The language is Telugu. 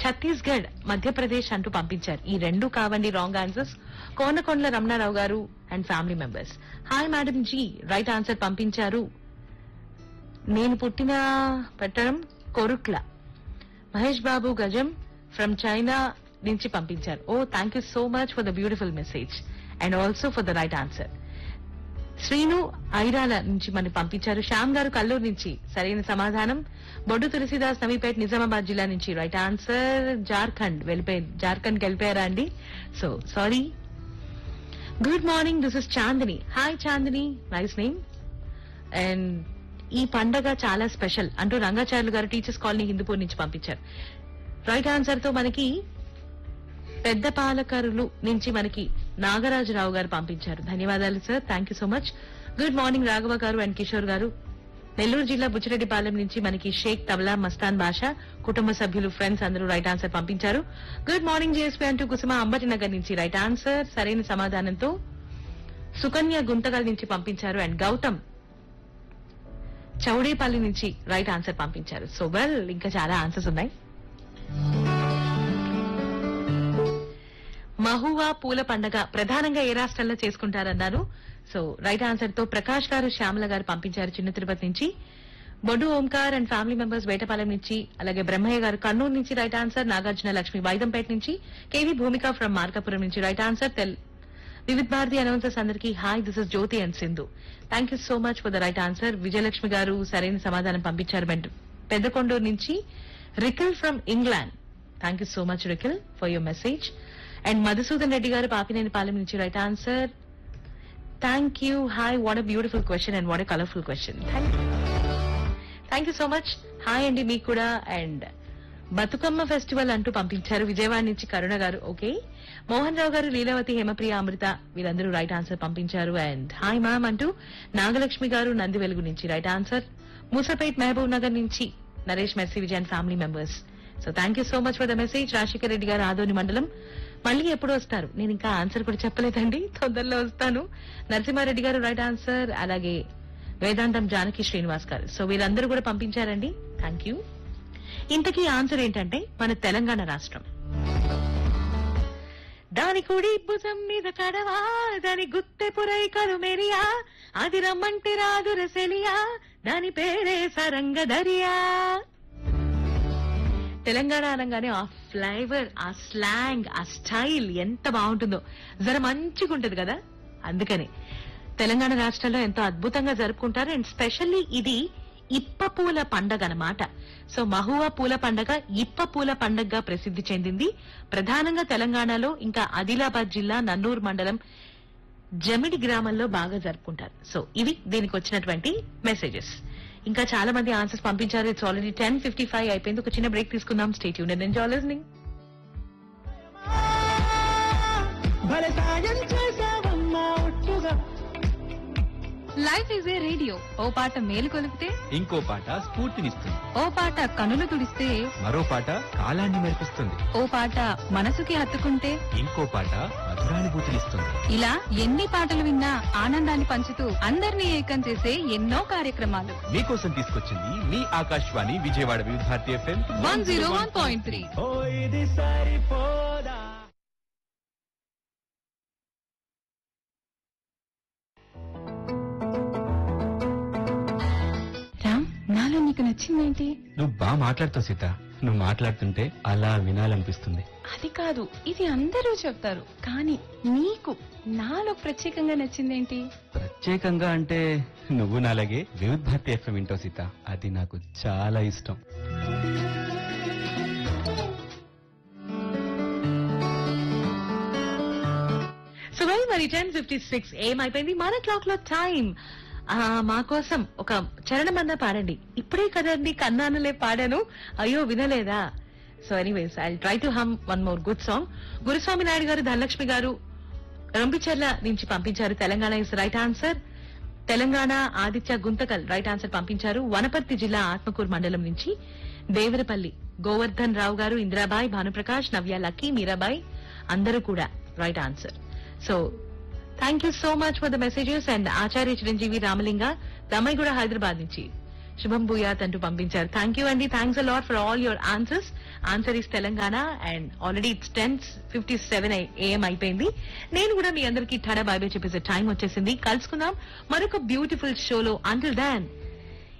ఛత్తీస్గఢ్ మధ్యప్రదేశ్ అంటూ పంపించారు ఈ రెండు కావండి wrong answers Konakondala Ramanarao garu and family members hi madam ji right answer పంపించారు నేను పుట్టిన పెట్టడం కొరుట్ల మహేష్ బాబు గజం ఫ్రమ్ చైనా నుంచి పంపించారు oh thank you so much for the beautiful message and also for the right answer Sreenu Airala నుంచి మనకి పంపించారు శ్యామ్ గారు కల్లూరు నుంచి సరైన సమాధానం బొడ్డు తులసిదాస్ నవీపేట్ నిజామాబాద్ జిల్లా నుంచి రైట్ ఆన్సర్ జార్ఖండ్ వెళ్ళిపోయి జార్ఖండ్ వెళ్ళిపోయారా అండి so sorry good morning this is Chandini hi Chandini nice name and ఈ పండగ చాలా స్పెషల్ అంటూ రంగాచార్యులు గారు టీచర్స్ కాలనీ హిందూపూర్ నుంచి పంపించారు రైట్ ఆన్సర్ తో మనకి పెద్ద పాలకరులు నుంచి మనకి నాగరాజరావు గారు పంపించారు ధన్యవాదాలు sir thank you so much good morning Raghava garu and Kishore గారు నెల్లూరు జిల్లా బుచ్చిరెడ్డిపాలెం నుంచి మనకి షేక్ తబలా మస్తాన్ బాషా కుటుంబ సభ్యులు ఫ్రెండ్స్ అందరూ రైట్ ఆన్సర్ పంపించారు గుడ్ మార్నింగ్ జేఎస్పీ అంటూ కుసుమ అంబటి నగర్ నుంచి రైట్ ఆన్సర్ సరైన సమాధానంతో సుకన్య గుంతగల్ నుంచి పంపించారు అండ్ గౌతమ్ చౌడేపల్లి నుంచి రైట్ ఆన్సర్ పంపించారు సో వెల్ ఇంకా చాలా ఆన్సర్స్ ఉన్నాయి మహువా పూల పండగ ప్రధానంగా ఏ రాష్ట్రాల్లో చేసుకుంటారన్నారు సో రైట్ ఆన్సర్ తో ప్రకాష్ గారు శ్యామల గారు పంపించారు చిన్న తిరుపతి నుంచి Boddu Omkar and family members Vetapalem నుంచి అలాగే బ్రహ్మయ్య గారు కర్నూలు నుంచి రైట్ ఆన్సర్ నాగార్జున లక్ష్మి వైదంపేట నుంచి కేవీ భూమిక ఫ్రమ్ మార్కాపురం నుంచి right answer tell Vividh Bharati announcers అందరికీ hi this is Jyothi and Sindhu thank you so much for the right answer Vijayalakshmi garu సరైన సమాధానం పంపించారు బట్ పెద్దకొండూరు నుంచి Rickle from England thank you so much Rickle for your message and Madhusudan Reddy గారు పాపినేని పాలెం నుంచి right answer thank you hi what a beautiful question and what a colourful question thank you so much hi అండి మీకు కూడా అండ్ బతుకమ్మ ఫెస్టివల్ అంటూ పంపించారు విజయవాడ నుంచి కరుణ గారు ఓకే మోహన్ రావు గారు లీలావతి హేమప్రియ అమృత వీరందరూ రైట్ ఆన్సర్ పంపించారు అండ్ హాయ్ మ్యామ్ అంటూ నాగలక్ష్మి గారు నంది వెలుగు నుంచి రైట్ ఆన్సర్ మూసపేట్ మహబూబ్ నగర్ నుంచి Naresh Mercy Vijayan family members so thank you so much for the message Rajasekhar Reddy garu Adoni మండలం మళ్ళీ ఎప్పుడు వస్తారు నేను ఇంకా ఆన్సర్ కూడా చెప్పలేదండి తొందరలో వస్తాను నరసింహారెడ్డి గారు రైట్ ఆన్సర్ అలాగే వేదాంతం జానకి శ్రీనివాస్ గారు సో వీరందరూ కూడా పంపించారండి థ్యాంక్ యూ ఇంతకీ ఆన్సర్ ఏంటంటే మన తెలంగాణ రాష్ట్రం దాని కుడి భుజం మీద కడవా దాని గుత్తె పురైకలు మెరియా అది రమ్మంటే రాదు రసెలియా దాని పేరే సరంగధరియా తెలంగాణ అనగానే ఆ ఫ్లేవర్ ఆ స్లాంగ్ ఆ స్టైల్ ఎంత బాగుంటుందో జర మంచిగా ఉంటది కదా అందుకని తెలంగాణ రాష్ట్రంలో ఎంతో అద్భుతంగా జరుపుకుంటారు అండ్ స్పెషల్లీ ఇది ఇప్ప పూల పండగ అన్నమాట సో మహువా పూల పండగ ఇప్ప పూల పండగగా ప్రసిద్ధి చెందింది ప్రధానంగా తెలంగాణలో ఇంకా ఆదిలాబాద్ జిల్లా నన్నూరు మండలం జమిడి గ్రామంలో బాగా జరుపుకుంటారు సో ఇవి దీనికి వచ్చినటువంటి మెసేజెస్ ఇంకా చాలా మంది ఆన్సర్స్ పంపించారు it's already ten fifty five అయిపోయింది ఒక చిన్న బ్రేక్ తీసుకుందాం స్టేట్ యూనియన్ ఎంజాయ్ లిస్నింగ్ భలే సాయం చేసావమ్మా ఒట్టుగా లైఫ్ ఈజ్ ఏ రేడియో ఓ పాట మేలు కొలిపితే ఇంకో పాట స్ఫూర్తినిస్తుంది ఓ పాట కనులు తుడిస్తే మరో పాట కాలాన్ని మెరిపిస్తుంది ఓ పాట మనసుకి హత్తుకుంటే ఇంకో పాట మధురానుభూతినిస్తుంది ఇలా ఎన్ని పాటలు విన్నా ఆనందాన్ని పంచుతూ అందరినీ ఏకం చేసే ఎన్నో కార్యక్రమాలు మీకోసం తీసుకొచ్చింది మీ Akashvani Vijayawada Vividh Bharati FM one zero one point three ఓ ఇది సరిపోదా రామ్ నాలో నీకు నచ్చిందేంటి నువ్వు బాగా మాట్లాడుతావు సీత నువ్వు మాట్లాడుతుంటే అలా వినాలనిపిస్తుంది అది కాదు ఇది అందరూ చెప్తారు కానీ నీకు నాలో ప్రత్యేకంగా నచ్చిందేంటి ప్రత్యేకంగా అంటే నువ్వు నాలాగే వివిధ భారతి ఎఫ్ఎం వింటావు సీత అది నాకు చాలా ఇష్టం సో వెల్ మరి టెన్ ఫిఫ్టీ సిక్స్ ఏమైపోయింది మన క్లాక్ లో టైం మా కోసం ఒక చరణమన్నా పాడండి ఇప్పుడే కదండి కన్నానులే పాడాను అయ్యో వినలేదా so anyways I try to hum one more good song Guruswamy Naidu garu Dhanalakshmi garu Rampicharla నుంచి పంపించారు Telangana is right answer Telangana Aditya Guntakal right answer పంపించారు వనపర్తి జిల్లా ఆత్మకూరు మండలం నుంచి దేవరపల్లి గోవర్ధన్ రావు గారు ఇందిరాబాయ్ భానుప్రకాష్ నవ్య లక్కీ మీరాబాయ్ అందరూ కూడా right answer so thank you so much for the messages and Acharya Chiranjeevi Ramalinga Dammaiguda Hyderabad నుంచి శుభం భూయాత్ అంటూ పంపించారు థ్యాంక్ యూ అండి thanks a lot for all your answers answer is Telangana and already it's ten fifty seven AM అయిపోయింది నేను కూడా మీ అందరికీ ఠడా బాయ్ బాయ్ చెప్పేసే టైం వచ్చేసింది కలుసుకుందాం మరొక బ్యూటిఫుల్ షోలో అంటిల్ దాన్